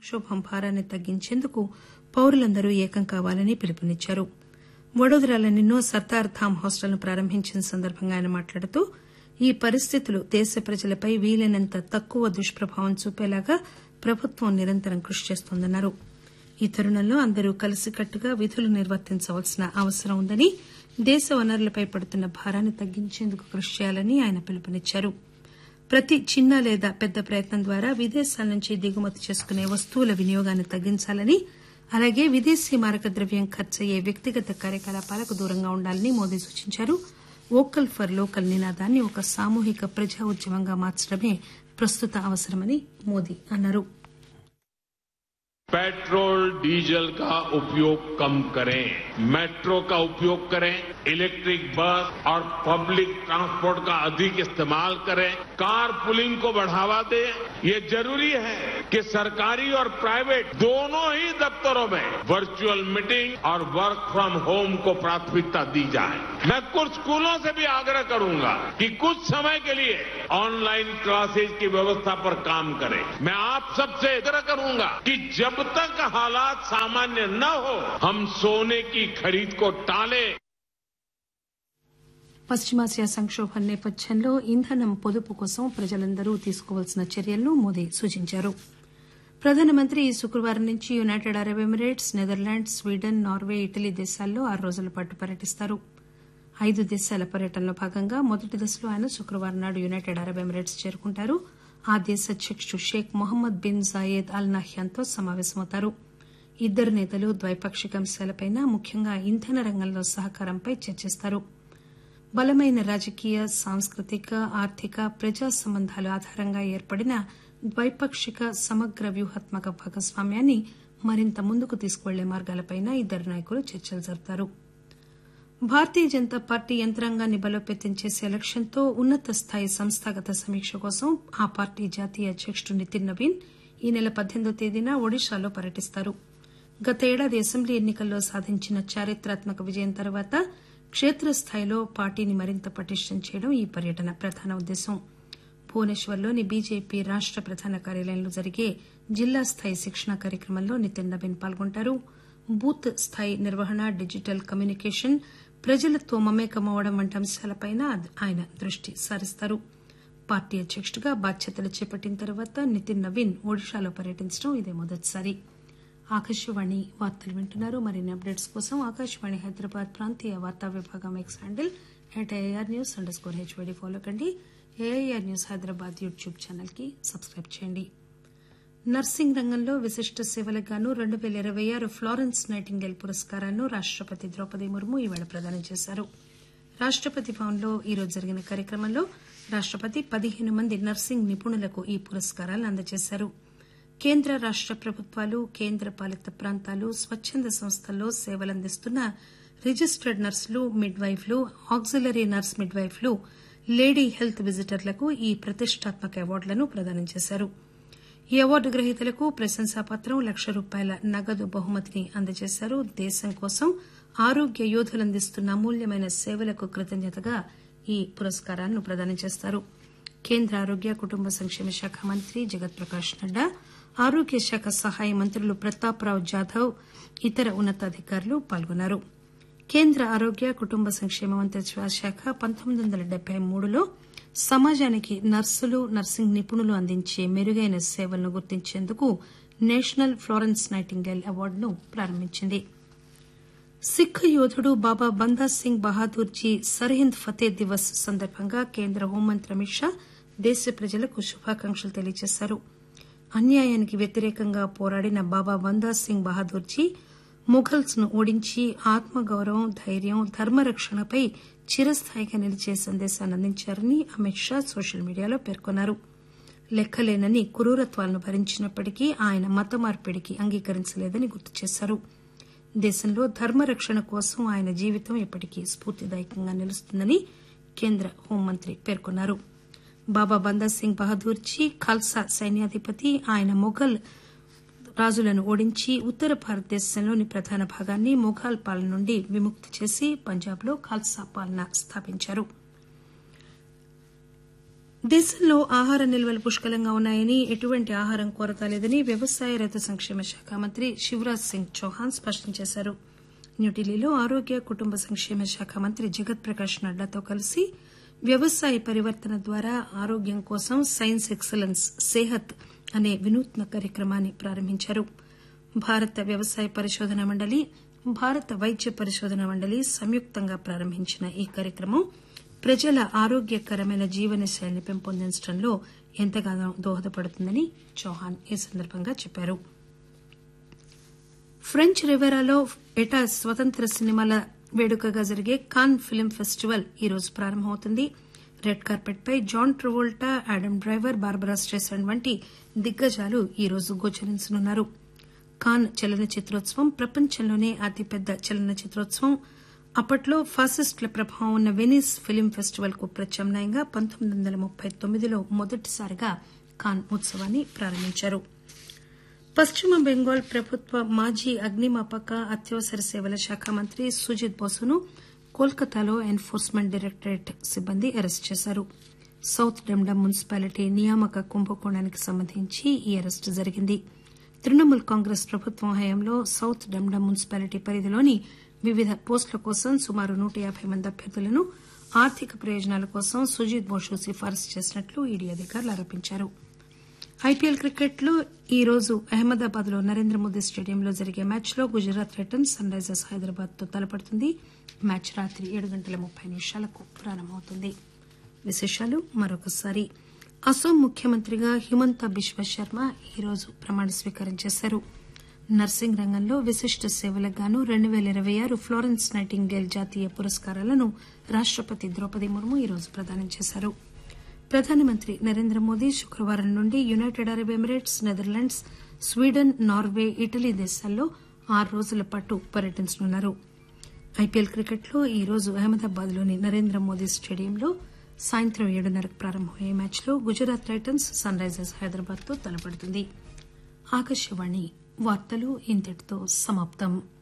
సంక్షోభం భారాన్ని తగ్గించేందుకు పౌరులందరూ ఏకం కావాలని పిలుపునిచ్చారు వడోదరాలోని సర్దార్ ధామ్ హాస్టల్ను ప్రారంభించిన సందర్భంగా ఆయన మాట్లాడుతూ ఈ పరిస్థితులు దేశ ప్రజలపై వీలైనంత తక్కువ దుష్ప్రభావం చూపేలాగా ప్రభుత్వం నిరంతరం కృషి చేస్తోందన్నారు ఈ తరుణంలో అందరూ కలిసికట్టుగా విధులు నిర్వర్తించవలసిన అవసరం ఉందని దేశ వనరులపై పడుతున్న భారాన్ని తగ్గించేందుకు కృషి చేయాలని ఆయన పిలుపునిచ్చారు ప్రతి చిన్న లేదా పెద్ద ప్రయత్నం ద్వారా విదేశాల నుంచి దిగుమతి చేసుకునే వస్తువుల వినియోగాన్ని తగ్గించాలని అలాగే విదేశీ మారక ద్రవ్యం ఖర్చయ్యే వ్యక్తిగత కార్యకలాపాలకు దూరంగా ఉండాలని మోదీ సూచించారు వోకల్ ఫర్ లోకల్ నినాదాన్ని ఒక సామూహిక ప్రజా ఉద్యమంగా మార్చడమే ప్రస్తుత అవసరమని మోదీ అన్నారు पेट्रोल डीजल का उपयोग कम करें मेट्रो का उपयोग करें इलेक्ट्रिक बस और पब्लिक ट्रांसपोर्ट का अधिक इस्तेमाल करें कार पुलिंग को बढ़ावा दें ये जरूरी है कि सरकारी और प्राइवेट दोनों ही दफ्तरों में वर्चुअल मीटिंग और वर्क फ्रॉम होम को प्राथमिकता दी जाए मैं कुछ स्कूलों से भी आग्रह करूंगा कि कुछ समय के लिए ऑनलाइन क्लासेज की व्यवस्था पर काम करें मैं आप सबसे आग्रह करूंगा कि जब तक हालात सामान्य न हो हम सोने की खरीद को टालें పశ్చిమాసియా సంక్షోభం నేపథ్యంలో ఇంధనం పొదుపు కోసం ప్రజలందరూ తీసుకోవాల్సిన చర్యలను మోదీ సూచించారు ప్రధానమంత్రి ఈ శుక్రవారం నుంచి United Arab Emirates Netherlands Sweden Norway Italy దేశాల్లో ఆరు రోజుల పాటు పర్యటిస్తారు ఐదు దేశాల పర్యటనలో భాగంగా మొదటి దశలో ఆయన శుక్రవారం నాడు యునైటెడ్ అరబ్ ఎమిరేట్స్ చేరుకుంటారు ఆ దేశ అధ్యకుడు Sheikh Mohammed bin Zayed Al నహ్యాన్తో సమావేశమవుతారు ఇద్దరు నేతలు ద్వైపాక్షిక అంశాలపై ముఖ్యంగా ఇంధన రంగంలో సహకారంపై చర్చిస్తారు బలమైన రాజకీయ సాంస్కృతిక ఆర్థిక ప్రజా సంబంధాల ఆధారంగా ఏర్పడిన ద్వైపాక్షిక సమగ్ర వ్యూహాత్మక భాగస్వామ్యాన్ని మరింత ముందుకు తీసుకువెళ్లే మార్గాలపై ఇద్దరు నాయకులు చర్చలు జరుపుతారు భారతీయ జనతా పార్టీ యంత్రాంగాన్ని బలోపేతం చేసే లక్ష్యంతో ఉన్నత స్థాయి సంస్థాగత సమీక్ష కోసం ఆ పార్టీ జాతీయ అధ్యకుడు నితిన్ నవీన్ ఈ నెల పద్దెనిమిదో తేదీన ఒడిశాలో పర్యటిస్తారు గత ఏడాది అసెంబ్లీ ఎన్నికల్లో సాధించిన చారిత్రాత్మక విజయం తర్వాత క్షేత్రస్థాయిలో పార్టీని మరింత పటిష్టం చేయడం ఈ పర్యటన ప్రధాన ఉద్దేశం భువనేశ్వర్లోని బీజేపీ రాష్ట ప్రధాన కార్యాలయంలో జరిగే జిల్లా స్థాయి శిక్షణ కార్యక్రమంలో నితిన్ నవీన్ పాల్గొంటారు బూత్ స్థాయి నిర్వహణ డిజిటల్ కమ్యూనికేషన్ ప్రజలతో మమేకమవడం వంటి అంశాలపై ఆయన దృష్టి సారిస్తారు పార్టీ అధ్యకుడిగా బాధ్యతలు చేపట్టిన తర్వాత నితిన్ నవీన్ ఒడిశాలో పర్యటించడం ఇదే మొదటిసారి ఆకాశవాణి వార్తలు వింటున్నారు మరిన్ని అప్డేట్స్ కోసం ఆకాశవాణి హైదరాబాద్ ప్రాంతీయ వార్తా విభాగం X handle at AIR news underscore HYD follow కండి AIR news Hyderabad YouTube channel కి సబ్స్క్రైబ్ చేయండి నర్సింగ్ రంగంలో విశిష్ట సేవలకు గాను రెండు పేల ఇరవై ఆరు ఫ్లారెన్స్ నైటింగేల్ పురస్కారాలను రాష్టపతి ద్రౌపది ముర్ము ఈవేళ ప్రదానం చేశారు రాష్టపతి భవన్లో ఈరోజు జరిగిన కార్యక్రమంలో రాష్టపతి పదిహేను మంది నర్సింగ్ నిపుణులకు ఈ పురస్కారాలను అందజేశారు కేంద్ర రాష్ట ప్రభుత్వాలు కేంద్ర పాలిత ప్రాంతాలు స్వచ్చంద సంస్థల్లో సేవలందిస్తున్న రిజిస్టర్డ్ నర్సులు మిడ్ వైఫ్లు ఆక్సిలరీ నర్స్ మిడ్ వైఫ్లు లేడీ హెల్త్ విజిటర్లకు ఈ ప్రతిష్టాత్మక అవార్డులను ప్రదానం చేశారు ఈ అవార్డు గ్రహీతలకు ప్రశంసాపత్రం లక్ష రూపాయల నగదు బహుమతిని అందజేశారు దేశం కోసం ఆరోగ్య యోధులు అందిస్తున్న అమూల్యమైన సేవలకు కృతజ్ఞతగా ఈ పురస్కారాలను ప్రదానం చేస్తారు కేంద్ర ఆరోగ్య కుటుంబ సంక్షేమ శాఖ మంత్రి జగత్ ప్రకాష్ నడ్డా ఆరోగ్య శాఖ సహాయ మంత్రులు ప్రతాప్రావ్ జాధవ్ ఇతర ఉన్నతాధికారులు పాల్గొన్నారు కేంద్ర ఆరోగ్య కుటుంబ సంక్షేమ మంత్రిత్వ శాఖ పంతొమ్మిది వందల డెబ్బై మూడులో సమాజానికి నర్సులు నర్సింగ్ నిపుణులు అందించే మెరుగైన సేవలను గుర్తించేందుకు నేషనల్ ఫ్లోరెన్స్ నైటింగేల్ అవార్డును ప్రారంభించింది సిక్ యోధుడు బాబా బందా సింగ్ బహాదూర్జీ సర్హింద్ ఫతే దివస్ సందర్భంగా కేంద్ర హోంమంత్రి అమిత్ షా దేశ ప్రజలకు శుభాకాంక్షలు తెలియజేశారు అన్యాయానికి వ్యతిరేకంగా పోరాడిన బాబా బందా సింగ్ బహాదూర్జీ ముఘల్స్ ను ఓడించి ఆత్మగౌరవం ధైర్యం ధర్మరక్షణపై చిరస్థాయిగా నిలిచే సందేశాన్ని అందించారని అమిత్ షా సోషల్ మీడియాలో పేర్కొన్నారు లెక్కలేనని క్రూరత్వాలను భరించినప్పటికీ ఆయన మత మార్పిడికి అంగీకరించలేదని గుర్తు చేశారు దేశంలో ధర్మరక్షణ కోసం ఆయన జీవితం ఎప్పటికీ స్ఫూర్తిదాయకంగా నిలుస్తుందని కేంద్ర హోంమంత్రి పేర్కొన్నారు బాబా బందా సింగ్ బహదూర్జీ ఖాల్సా సైన్యాధిపతి ఆయన మొఘల్ రాజులను ఓడించి ఉత్తర భారతదేశంలోని ప్రధాన భాగాన్ని మొఘాల్ పాలన నుండి విముక్తి చేసి పంజాబ్ లో ఖాల్సా పాలన స్థాపించారు దేశంలో ఆహార నిల్వలు పుష్కలంగా ఉన్నాయని ఎటువంటి ఆహారం కొరత లేదని వ్యవసాయ రైతు సంక్షేమ శాఖ మంత్రి శివరాజ్ సింగ్ చౌహాన్ స్పష్టం చేశారు న్యూఢిల్లీలో ఆరోగ్య కుటుంబ సంక్షేమ శాఖ మంత్రి జగత్ ప్రకాష్ నడ్డాతో కలిసి వ్యవసాయ పరివర్తన ద్వారా ఆరోగ్యం కోసం సైన్స్ ఎక్సలెన్స్ సేహత్ అనే వినూత్న కార్యక్రమాన్ని ప్రారంభించారు భారత వ్యవసాయ పరిశోధన మండలి భారత వైద్య పరిశోధన మండలి సంయుక్తంగా ప్రారంభించిన ఈ కార్యక్రమం ప్రజల ఆరోగ్యకరమైన జీవనశైలిని పెంపొందించడంలో ఎంతగానో దోహదపడుతుందని చౌహాన్ ఈ సందర్భంగా చెప్పారు ఫ్రెంచ్ రివెరాలో ఎటా స్వతంత్ర సినిమాల వేడుకగా జరిగే కాన్ ఫిల్మ్ ఫెస్టివల్ ఈ రోజు ప్రారంభమవుతుంది రెడ్ కార్పెట్ పై John Travolta Adam Driver Barbara Streisand వంటి దిగ్గజాలు ఈ రోజు గోచరించనున్నారు కాన్ చలనచిత్రోత్సవం ప్రపంచంలోనే అతిపెద్ద చలనచిత్రోత్సవం అప్పట్లో ఫాసిస్టుల ప్రభావం ఉన్న వెనిస్ ఫిల్మ్ ఫెస్టివల్ కు ప్రత్యామ్నాయంగా పంతొమ్మిది వందల ముప్పై తొమ్మిదిలో మొదటిసారిగా కాన్ ఉత్సవాన్ని ప్రారంభించారు పశ్చిమ బెంగాల్ ప్రభుత్వ మాజీ అగ్నిమాపక అత్యవసర సేవల శాఖ మంత్రి సుజిత్ బోసును కోల్కతాలో ఎన్ఫోర్స్మెంట్ డైరెక్టరేట్ సిబ్బంది అరెస్టు చేశారు సౌత్ డెమ్డమ్ మున్సిపాలిటీ నియామక కుంభకోణానికి సంబంధించి ఈ అరెస్టు జరిగింది తృణమూల్ కాంగ్రెస్ ప్రభుత్వం హయాంలో సౌత్ డెమ్డమ్ మున్సిపాలిటీ పరిధిలోని వివిధ పోస్టుల కోసం సుమారు నూట యాబై మంది అభ్యర్థులను ఆర్థిక ప్రయోజనాల కోసం సుజిత్ బోసు సిఫారసు చేసినట్లు ఈడీ అధికారులు ఆరోపించారు ఐపీఎల్ క్రికెట్లో ఈ రోజు అహ్మదాబాద్ లో నరేంద్ర మోదీ స్టేడియంలో జరిగే మ్యాచ్లో Gujarat Titans Sunrisers Hyderabad తో తలపడుతుంది మ్యాచ్ రాత్రి ఏడు గంటల ముప్పై నిమిషాలకు ప్రారంభమవుతుంది విశేషాలు మరొకసారి అస్సాం ముఖ్యమంత్రిగా హిమంత బిశ్వ శర్మ ఈరోజు ప్రమాణ స్వీకారం చేశారు నర్సింగ్ రంగంలో విశిష్ట సేవలకు గాను రెండు పేల ఇరవై ఆరు ఫ్లోరెన్స్ నైటింగేల్ జాతీయ పురస్కారాలను రాష్టపతి ద్రౌపది ముర్ము ఈరోజు ప్రదానం చేశారు ప్రధానమంత్రి నరేంద్ర మోదీ శుక్రవారం నుండి United Arab Emirates Netherlands Sweden Norway Italy దేశాల్లో ఆరు రోజుల పాటు పర్యటించనున్నారు ఐపీఎల్ క్రికెట్లో ఈ రోజు అహ్మదాబాద్ లోని నరేంద్ర మోదీ స్టేడియంలో సాయంత్రం ఏడున్నరకు ప్రారంభమయ్యే మ్యాచ్లో Gujarat Titans Sunrisers Hyderabad తో తలపడుతుంది ఆకాశవాణి వార్తలు ఇంతటితో సమాప్తం